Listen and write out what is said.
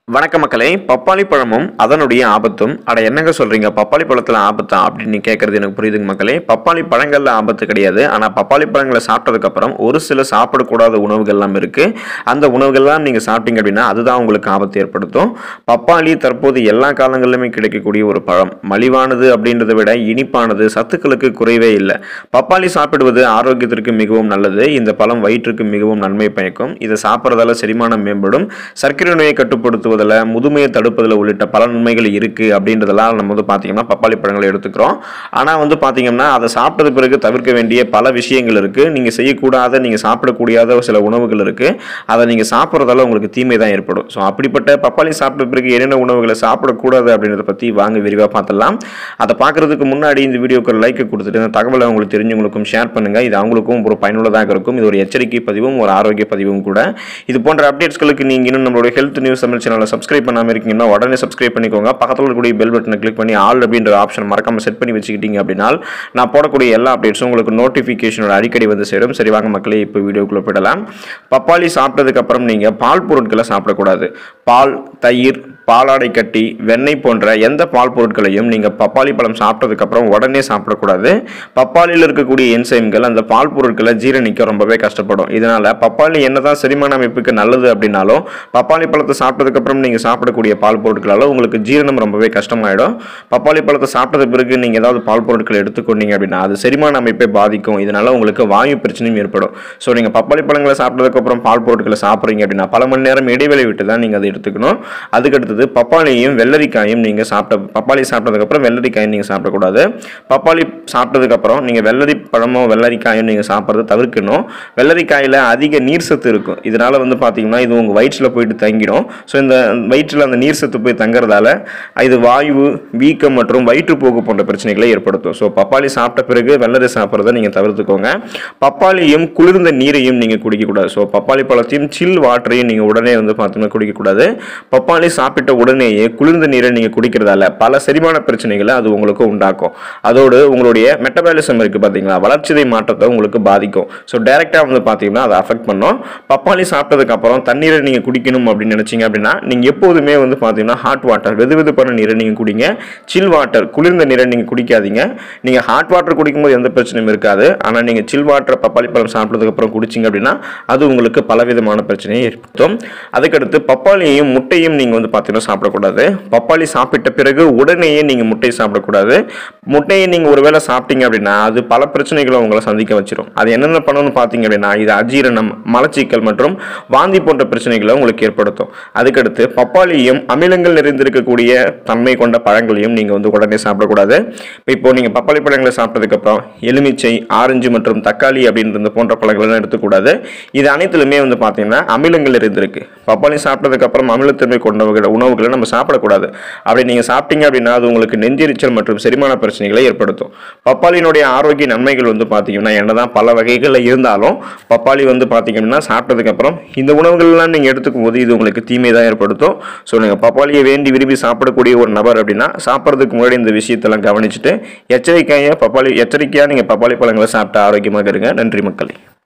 வணக்க மக்களே பப்பாளி பழமும் அதனுடைய ஆபத்தும் அட என்னங்க சொல்றீங்க பப்பாளி பழத்துல ஆபத்தா அப்படின்னு கேட்கறது எனக்கு புரியுதுங்க மக்களே பப்பாளி பழங்கள்ல ஆபத்து கிடையாது ஆனா பப்பாளி பழங்களை சாப்பிட்டதுக்கு அப்புறம் ஒரு சில சாப்பிடக்கூடாத உணவுகள்லாம் இருக்கு அந்த உணவுகள்லாம் நீங்க சாப்பிட்டீங்க அப்படின்னா அதுதான் உங்களுக்கு ஆபத்து ஏற்படுத்தும் பப்பாளி தற்போது எல்லா காலங்களிலுமே கிடைக்கக்கூடிய ஒரு பழம் மலிவானது அப்படின்றத விட இனிப்பானது சத்துக்களுக்கு குறைவே இல்லை பப்பாளி சாப்பிடுவது ஆரோக்கியத்திற்கு மிகவும் நல்லது இந்த பழம் வயிற்றுக்கு மிகவும் நன்மை பயக்கும் இதை சாப்பிட்றதால செரிமானம் மேம்படும் சர்க்கரை நோயை கட்டுப்படுத்துவதில் முதுமையை தடுப்பதில் உள்ளிட்ட பல நன்மைகள் இருக்குது அப்படின்றதெல்லாம் நம்ம வந்து பார்த்தீங்கன்னா பப்பாளி பழங்களை எடுத்துக்கிறோம் ஆனால் வந்து பார்த்தீங்கன்னா அதை சாப்பிட்டது பிறகு தவிர்க்க வேண்டிய பல விஷயங்கள் இருக்குது நீங்கள் செய்யக்கூடாத நீங்கள் சாப்பிடக்கூடியாத சில உணவுகள் இருக்குது அதை நீங்கள் சாப்பிட்றதால உங்களுக்கு தீமை தான் ஏற்படும் ஸோ அப்படிப்பட்ட பப்பாளி சாப்பிட்ட பிறகு என்னென்ன உணவுகளை சாப்பிடக்கூடாது அப்படின்றத பற்றி வாங்க விரிவாக பார்த்துடலாம் அதை பார்க்குறதுக்கு முன்னாடி இந்த வீடியோக்கு ஒரு லைக்கை கொடுத்துட்டு இந்த தகவலை உங்களுக்கு தெரிஞ்சவங்களுக்கும் ஷேர் பண்ணுங்கள் இது அவங்களுக்கும் ஒரு பயனுள்ளதாக இருக்கும் இது ஒரு எச்சரிக்கை பதிவும் ஒரு ஆரோக்கிய பதிவும் கூட இது போன்ற அப்டேட்ஸ்களுக்கு நீங்கள் இன்னும் நம்மளுடைய ஹெல்த் நியூஸ் தமிழ் சேனலை சப்ஸ்கிரைப் பண்ணாமல் இருக்கீங்கன்னா உடனே சப்ஸ்கிரைப் பண்ணிக்கோங்க பக்கத்தில் இருக்கக்கூடிய பெல் பட்டனை கிளிக் பண்ணி ஆல் அப்படின்ற ஆப்ஷன் மறக்காம செட் பண்ணி வச்சுக்கிட்டீங்க அப்படின்னா நான் போடக்கூடிய எல்லா அப்டேட்ஸும் உங்களுக்கு நோட்டிஃபிகேஷனோட அடிக்கடி வந்து சேரும் சரி வாங்க மக்களே இப்போ வீடியோக்குள்ளே போயிடலாம் பப்பாளி சாப்பிட்டதுக்கு அப்புறம் நீங்கள் பால் பொருட்களை சாப்பிடக்கூடாது பால் தயிர் பாலாடை கட்டி வெண்ணெய் போன்ற எந்த பால் பொருட்களையும் நீங்கள் பப்பாளி பழம் சாப்பிட்டதுக்கு அப்புறம் உடனே சாப்பிடக்கூடாது பப்பாளியில் இருக்கக்கூடிய என்சைம்கள் அந்த பால் பொருட்களை ஜீரணிக்க ரொம்பவே கஷ்டப்படும் இதனால பப்பாளி என்னதான் செரிமான அமைப்புக்கு நல்லது அப்படின்னாலும் பப்பாளி பழத்தை சாப்பிட்டதுக்கு அப்புறம் நீங்கள் சாப்பிடக்கூடிய பால் பொருட்களால் உங்களுக்கு ஜீரணம் ரொம்பவே கஷ்டமாயிடும் பப்பாளி பழத்தை சாப்பிட்டது பிறகு நீங்கள் ஏதாவது பால் பொருட்களை எடுத்துக்கொண்டீங்க அப்படின்னா அது செரிமான அமைப்பை பாதிக்கும் இதனால உங்களுக்கு வாயு பிரச்சனையும் ஏற்படும் ஸோ நீங்கள் பப்பாளி பழங்களை சாப்பிட்டதுக்கு அப்புறம் பால் பொருட்களை சாப்பிட்றீங்க அப்படின்னா பல மணி நேரம் இடைவெளி விட்டு தான் நீங்கள் அதை எடுத்துக்கணும் அதுக்கடுத்தது பப்பாளியும் வெள்ளரிக்காயும் நீங்கள் சாப்பிட்ட பப்பாளி சாப்பிட்டதுக்கப்புறம் வெள்ளரிக்காயும் நீங்கள் சாப்பிடக்கூடாது பப்பாளி சாப்பிட்டதுக்கப்புறம் நீங்கள் வெள்ளரி பழமோ வெள்ளரிக்காயும் நீங்கள் சாப்பிட்றத தவிர்க்கணும் வெள்ளரிக்காயில் அதிக நீர் சத்து இருக்கும் இதனால் வந்து பார்த்தீங்கன்னா இது உங்கள் வயிற்றில் போயிட்டு தங்கிடும் ஸோ இந்த வயிற்றில் அந்த நீர் சத்து போய் தங்குறதால இது வாயு வீக்கம் மற்றும் வயிற்றுப்போக்கு போன்ற பிரச்சனைகளை ஏற்படுத்தும் ஸோ பப்பாளி சாப்பிட்ட பிறகு வெள்ளரி சாப்பிட்றத நீங்கள் தவிர்த்துக்கோங்க பப்பாளியும் குளிர்ந்த நீரையும் நீங்கள் குடிக்கக்கூடாது ஸோ பப்பாளி பழத்தையும் சில் வாட்டரையும் நீங்கள் உடனே வந்து பார்த்தீங்கன்னா குடிக்கக்கூடாது பப்பாளி சாப்பிட்ட உடனேயே குளிர்ந்த நீரை நீங்கள் குடிக்கிறதால பல செரிமான பிரச்சனைகளை அது உங்களுக்கு உண்டாக்கும் அதோடு உங்களுடைய மெட்டபாலிசம் இருக்குது பார்த்தீங்களா வளர்ச்சிதை மாற்றத்தை உங்களுக்கு பாதிக்கும் ஸோ டைரெக்டாக வந்து பார்த்தீங்கன்னா அதை அஃபெக்ட் பண்ணும் பப்பாளி சாப்பிட்டதுக்கு அப்புறம் தண்ணீரை நீங்கள் குடிக்கணும் அப்படின்னு நினச்சிங்க அப்படின்னா நீங்கள் எப்போதுமே வந்து பார்த்தீங்கன்னா ஹாட் வாட்டர் வெது வெதுப்பான நீரை நீங்கள் குடிங்க சில் வாட்டர் குளிர்ந்த நீரை நீங்கள் குடிக்காதீங்க நீங்கள் ஹாட் வாட்டர் குடிக்கும்போது எந்த பிரச்சனையும் இருக்காது ஆனால் நீங்கள் சில் வாட்டர் பப்பாளி பழம் சாப்பிட்டதுக்கு அப்புறம் குடிச்சிங்க அப்படின்னா அது உங்களுக்கு பலவிதமான பிரச்சனையை ஏற்படுத்தும் அதுக்கடுத்து பப்பாளியையும் முட்டையும் நீங்கள் வந்து பார்த்தீங்கன்னா சாப்பிடக்கூடாது பப்பாளி சாப்பிட்ட பிறகு உடனேயே நீங்கள் முட்டை சாப்பிடக்கூடாது முட்டையை நீங்கள் ஒருவேளை சாப்பிட்டீங்க அப்படின்னா அது பல பிரச்சனைகளை உங்களை சந்திக்க வச்சிரும் அது என்னென்ன பண்ணணும்னு பார்த்தீங்க அப்படின்னா இது அஜீரணம் மலச்சிக்கல் மற்றும் வாந்தி போன்ற பிரச்சனைகளை உங்களுக்கு ஏற்படுத்தும் அதுக்கடுத்து பப்பாளியும் அமிலங்கள் நிறைந்திருக்கக்கூடிய தன்மை கொண்ட பழங்களையும் நீங்கள் வந்து உடனே சாப்பிடக்கூடாது இப்போ இப்போ நீங்கள் பப்பாளி பழங்களை சாப்பிட்டதுக்கப்புறம் எலுமிச்சை ஆரஞ்சு மற்றும் தக்காளி அப்படின்ற போன்ற பழங்களெல்லாம் எடுத்துக்கூடாது இது அனைத்துலுமே வந்து பார்த்தீங்கன்னா அமிலங்கள் இருந்திருக்கு பப்பாளி சாப்பிட்டதுக்கப்புறம் அமிலத்தன்மை கொண்ட வகை- உணவுகளை நம்ம சாப்பிடக்கூடாது அப்படி நீங்கள் சாப்பிட்டீங்க அப்படின்னா அது உங்களுக்கு நெஞ்செரிச்சல் மற்றும் செரிமான பிரச்சனைகளை ஏற்படுத்தும் பப்பாளியினுடைய ஆரோக்கிய நன்மைகள் வந்து பார்த்தீங்கன்னா என்னதான் பல வகைகளில் இருந்தாலும் பப்பாளி வந்து பார்த்தீங்கன்னா சாப்பிட்டதுக்கப்புறம் இந்த உணவுகள்லாம் நீங்கள் எடுத்துக்கும் போது இது உங்களுக்கு தீமை தான் ஏற்படுத்தும் ஸோ நீங்கள் பப்பாளியை வேண்டி விரும்பி சாப்பிடக்கூடிய ஒரு நபர் அப்படின்னா சாப்பிட்றதுக்கு முன்னாடி இந்த விஷயத்தெல்லாம் கவனிச்சுட்டு எச்சரிக்கையாக பப்பாளி எச்சரிக்கையாக நீங்கள் பப்பாளி பழங்களை சாப்பிட்டு ஆரோக்கியமாக இருங்க நன்றி மக்களே